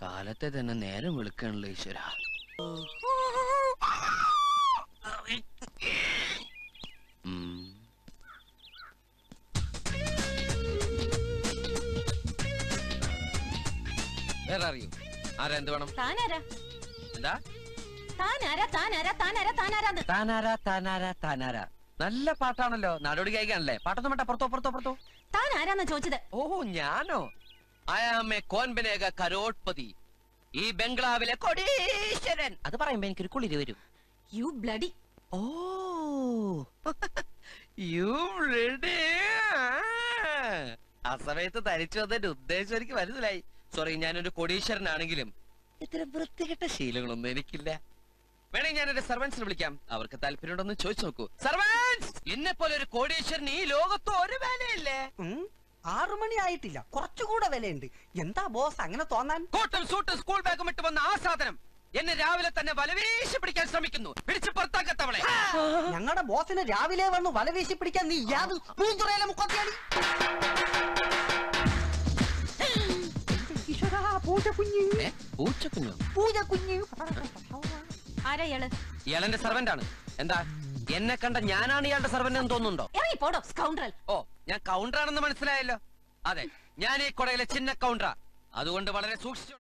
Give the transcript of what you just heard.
കാലത്തെ തന്നെ നേരം വിളിക്കണല്ലോ ഈശ്വര വേറെ അറിയൂ ആരാ എന്ത് വേണം താനാരാ എന്താ താനാരാ താനാരാ താനാരാ താനാരാന്ന് താനാരാ താനാരാ താനാരാ നല്ല പാട്ടാണല്ലോ നാടോടി ഗായികാണല്ലേ പാട്ടൊന്നും വേണ്ട പുറത്തോ പുറത്തോ പുറത്തോ താനാരാന്നാ ചോദിച്ചത് ഓ ഞാനോ അയാമേ കോൻബനേക കരോട്പതി ഈ ബംഗ്ലാവിലെ കൊടീശ്വരൻ അത് പറയുമ്പോ എനിക്കൊരു കുളിര് വരും you bloody oh you ready? ആ സമയത്ത് തനിച്ചു വന്നതിന്റെ ഉദ്ദേശം എനിക്ക് മനസ്സിലായി സോറി ഞാനൊരു കൊടീശ്വരനാണെങ്കിലും ഇത്തരം വൃത്തികെട്ട ശീലങ്ങളൊന്നും എനിക്കില്ല വേണമെങ്കിൽ ഞാൻ എന്റെ സർവൻസിനെ വിളിക്കാം അവർക്ക് താല്പര്യമുണ്ടെന്ന് ചോദിച്ചു നോക്കൂ സർവൻസ് എന്നെ പോലെ ഒരു കോടീശ്വരൻ ഈ ലോകത്ത് ഒരു വിലയില്ലേ ഉം, ആറു മണി ആയിട്ടില്ല കുറച്ചുകൂടെ വിലയുണ്ട് എന്താ ബോസ് അങ്ങനെ തോന്നാൻ കോട്ടും സൂട്ടും സ്കൂൾ ബാഗും ഇട്ട് വന്ന ആ സാധനം എന്നെ രാവിലെ തന്നെ വലവീശി പിടിക്കാൻ ശ്രമിക്കുന്നു പിടിച്ച് പുറത്താക്കത്തവളെ ഞങ്ങളുടെ ബോസിനെ രാവിലെ വന്ന് വല വീശി പിടിക്കാൻ നീ യാത് മൂന്നുറയിലെ മുക്കത്തിയാടി പൂജ കുഞ്ഞ് ഏ, പൂച്ചക്കുഞ്ഞോ പൂജ കുഞ്ഞ് ആരാ ഇയാള് ഇയാളെന്റെ സർവന്റ് ആണ് എന്താ എന്നെ കണ്ട ഞാനാണ് ഇയാളുടെ സർവന്റ് എന്ന് തോന്നുന്നുണ്ടോ ഇറങ്ങി പോടോ സ്കൗണ്ടറൽ ഓ ഞാൻ കൗണ്ടർ ആണെന്ന് മനസ്സിലായല്ലോ അതെ ഞാൻ ഈ കൊടയിലെ ചിന്ന കൗണ്ടറാ അതുകൊണ്ട് വളരെ സൂക്ഷിച്ചു